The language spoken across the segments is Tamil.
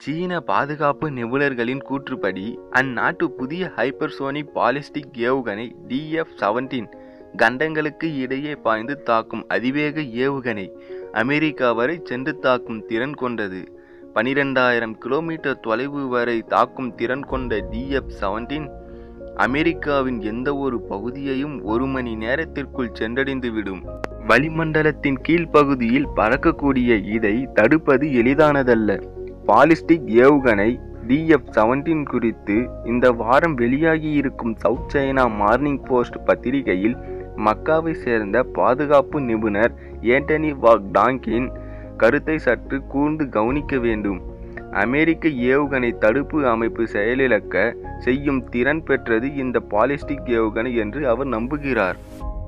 சீன பாதுகாப்பு நிபுணர்களின் கூற்றுப்படி அந்நாட்டு புதிய ஹைப்பர்சோனிக் பாலிஸ்டிக் ஏவுகணை டிஎஃப் செவன்டீன் கண்டங்களுக்கு இடையே பாய்ந்து தாக்கும் அதிவேக ஏவுகணை அமெரிக்கா வரை சென்று தாக்கும் திறன் கொண்டது பனிரெண்டாயிரம் கிலோமீட்டர் தொலைவு வரை தாக்கும் திறன் கொண்ட டிஎஃப் செவன்டீன் அமெரிக்காவின் எந்த ஒரு பகுதியையும் ஒரு மணி நேரத்திற்குள் சென்றடைந்துவிடும் வளிமண்டலத்தின் கீழ்ப்பகுதியில் பறக்கக்கூடிய இதை தடுப்பது எளிதானதல்ல பாலிஸ்டிக் ஏவுகணை டிஎஃப் செவன்டீன் குறித்து இந்த வாரம் வெளியாகியிருக்கும் சவுத் சைனா மார்னிங் போஸ்ட் பத்திரிகையில் மக்காவை சேர்ந்த பாதுகாப்பு நிபுணர் ஏண்டனி வாக் டாங்கின் கருத்தை சற்று கூர்ந்து கவனிக்க வேண்டும் அமெரிக்க ஏவுகணை தடுப்பு அமைப்பு செயலிழக்க செய்யும் திறன் பெற்றது இந்த பாலிஸ்டிக் ஏவுகணை என்று அவர் நம்புகிறார்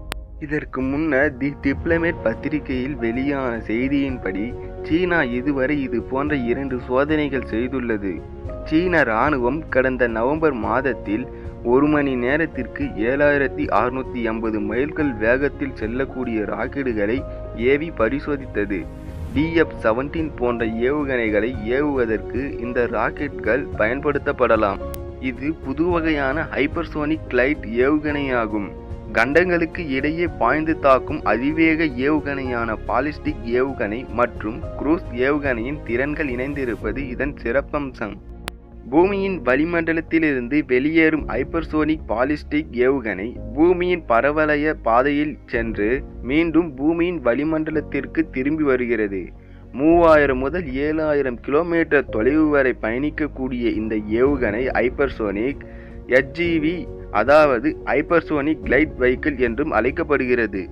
இதற்கு முன்னர் தி டிப்ளமேட் பத்திரிகையில் வெளியான செய்தியின்படி சீனா இதுவரை இது போன்ற இரண்டு சோதனைகள் செய்துள்ளது சீன இராணுவம் கடந்த நவம்பர் மாதத்தில் ஒரு மணி நேரத்திற்கு ஏழாயிரத்தி அறுநூத்தி எண்பது மைல்கள் வேகத்தில் செல்லக்கூடிய ராக்கெட்டுகளை ஏவி பரிசோதித்தது டிஎஃப் செவன்டீன் போன்ற ஏவுகணைகளை ஏவுவதற்கு இந்த ராக்கெட்கள் பயன்படுத்தப்படலாம் இது புது வகையான ஹைப்பர்சோனிக் கிளைட் ஏவுகணையாகும் கண்டங்களுக்கு இடையே பாய்ந்து தாக்கும் அதிவேக ஏவுகணையான பாலிஸ்டிக் ஏவுகணை மற்றும் குரூஸ் ஏவுகணையின் திறன்கள் இணைந்திருப்பது இதன் சிறப்பம்சம் பூமியின் வளிமண்டலத்திலிருந்து வெளியேறும் ஹைப்பர்சோனிக் பாலிஸ்டிக் ஏவுகணை பூமியின் பரவலய பாதையில் சென்று மீண்டும் பூமியின் வளிமண்டலத்திற்கு திரும்பி வருகிறது மூவாயிரம் முதல் ஏழாயிரம் கிலோமீட்டர் தொலைவு வரை பயணிக்கக்கூடிய இந்த ஏவுகணை ஹைப்பர்சோனிக் எச்ஜிவி அதாவது ஹைப்பர்சோனிக் கிளைட் வெஹிக்கிள் என்றும் அழைக்கப்படுகிறது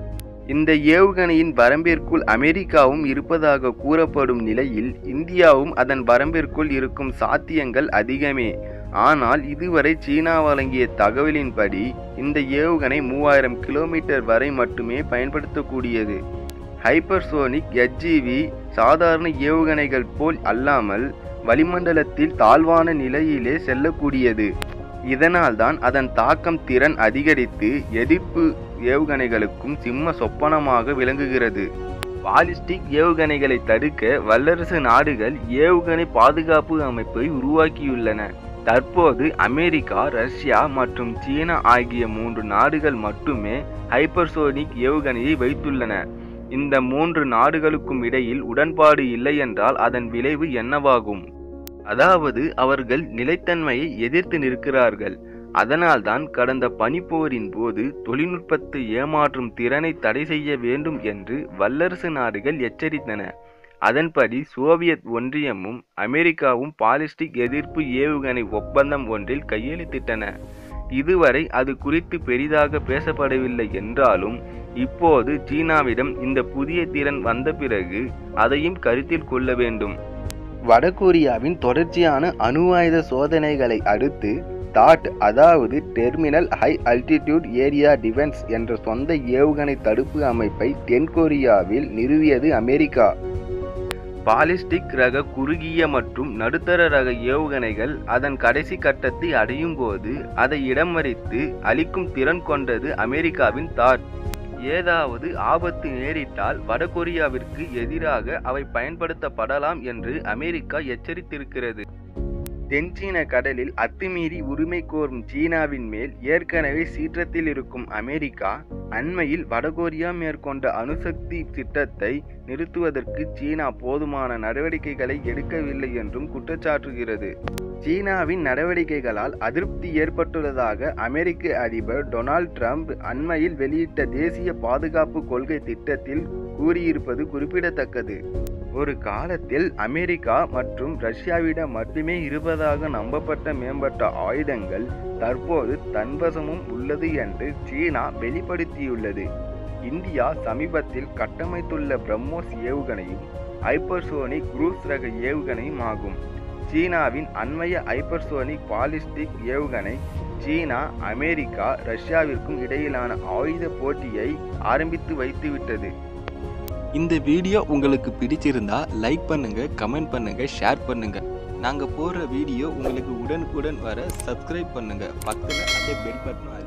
இந்த ஏவுகணையின் வரம்பிற்குள் அமெரிக்காவும் இருப்பதாக கூறப்படும் நிலையில் இந்தியாவும் அதன் வரம்பிற்குள் இருக்கும் சாத்தியங்கள் அதிகமே ஆனால் இதுவரை சீனா வழங்கிய தகவலின்படி இந்த ஏவுகணை மூவாயிரம் கிலோமீட்டர் வரை மட்டுமே பயன்படுத்தக்கூடியது ஹைப்பர்சோனிக் எச்ஜிவி சாதாரண ஏவுகணைகள் போல் அல்லாமல் வளிமண்டலத்தில் தாழ்வான நிலையிலே செல்லக்கூடியது இதனால்தான் அதன் தாக்கம் திறன் அதிகரித்து எதிர்ப்பு ஏவுகணைகளுக்கும் சிம்ம சொப்பனமாக விளங்குகிறது பாலிஸ்டிக் ஏவுகணைகளை தடுக்க வல்லரசு நாடுகள் ஏவுகணை பாதுகாப்பு அமைப்பை உருவாக்கியுள்ளன தற்போது அமெரிக்கா ரஷ்யா மற்றும் சீனா ஆகிய மூன்று நாடுகள் மட்டுமே ஹைப்பர்சோனிக் ஏவுகணையை வைத்துள்ளன இந்த மூன்று நாடுகளுக்கும் இடையில் உடன்பாடு இல்லை என்றால் அதன் விளைவு என்னவாகும் அதாவது அவர்கள் நிலைத்தன்மையை எதிர்த்து நிற்கிறார்கள் அதனால்தான் கடந்த பனிப்போரின் போது தொழில்நுட்பத்தை ஏமாற்றும் திறனை தடை செய்ய வேண்டும் என்று வல்லரசு நாடுகள் எச்சரித்தன அதன்படி சோவியத் ஒன்றியமும் அமெரிக்காவும் பாலிஸ்டிக் எதிர்ப்பு ஏவுகணை ஒப்பந்தம் ஒன்றில் கையெழுத்திட்டன இதுவரை அது குறித்து பெரிதாக பேசப்படவில்லை என்றாலும் இப்போது சீனாவிடம் இந்த புதிய திறன் வந்த பிறகு அதையும் கருத்தில் கொள்ள வேண்டும் வடகொரியாவின் தொடர்ச்சியான அணு ஆயுத சோதனைகளை அடுத்து தாட் அதாவது terminal high altitude area defence என்ற சொந்த ஏவுகணை தடுப்பு அமைப்பை தென்கொரியாவில் நிறுவியது அமெரிக்கா பாலிஸ்டிக் ரக குறுகிய மற்றும் நடுத்தர ரக ஏவுகணைகள் அதன் கடைசி கட்டத்தை அடையும் போது அதை இடமறித்து அளிக்கும் திறன் கொண்டது அமெரிக்காவின் தாட் ஏதாவது ஆபத்து நேரிட்டால் வடகொரியாவிற்கு எதிராக அவை பயன்படுத்தப்படலாம் என்று அமெரிக்கா எச்சரித்திருக்கிறது தென்சீன கடலில் அத்துமீறி உரிமை கோரும் சீனாவின் மேல் ஏற்கனவே சீற்றத்தில் இருக்கும் அமெரிக்கா அண்மையில் வடகொரியா மேற்கொண்ட அணுசக்தி திட்டத்தை நிறுத்துவதற்கு சீனா போதுமான நடவடிக்கைகளை எடுக்கவில்லை என்றும் குற்றச்சாட்டுகிறது சீனாவின் நடவடிக்கைகளால் அதிருப்தி ஏற்பட்டுள்ளதாக அமெரிக்க அதிபர் டொனால்ட் ட்ரம்ப் அண்மையில் வெளியிட்ட தேசிய பாதுகாப்பு கொள்கை திட்டத்தில் கூறியிருப்பது குறிப்பிடத்தக்கது ஒரு காலத்தில் அமெரிக்கா மற்றும் ரஷ்யாவிடம் மட்டுமே இருப்பதாக நம்பப்பட்ட மேம்பட்ட ஆயுதங்கள் தற்போது தன்வசமும் உள்ளது என்று சீனா வெளிப்படுத்தியுள்ளது இந்தியா சமீபத்தில் கட்டமைத்துள்ள பிரம்மோஸ் ஏவுகணையும் ஹைப்பர்சோனிக் குரூஸ் ரக ஏவுகணையும் ஆகும் சீனாவின் அண்மைய ஹைப்பர்சோனிக் பாலிஸ்டிக் ஏவுகணை சீனா அமெரிக்கா ரஷ்யாவிற்கும் இடையிலான ஆயுத போட்டியை ஆரம்பித்து வைத்துவிட்டது இந்த வீடியோ உங்களுக்கு பிடிச்சிருந்தா லைக் பண்ணுங்க கமெண்ட் பண்ணுங்க ஷேர் பண்ணுங்க நாங்க போடுற வீடியோ உங்களுக்கு உடனுக்குடன் வர சப்ஸ்கிரைப் பண்ணுங்க பக்கத்துல அதே பெல் பட்டன்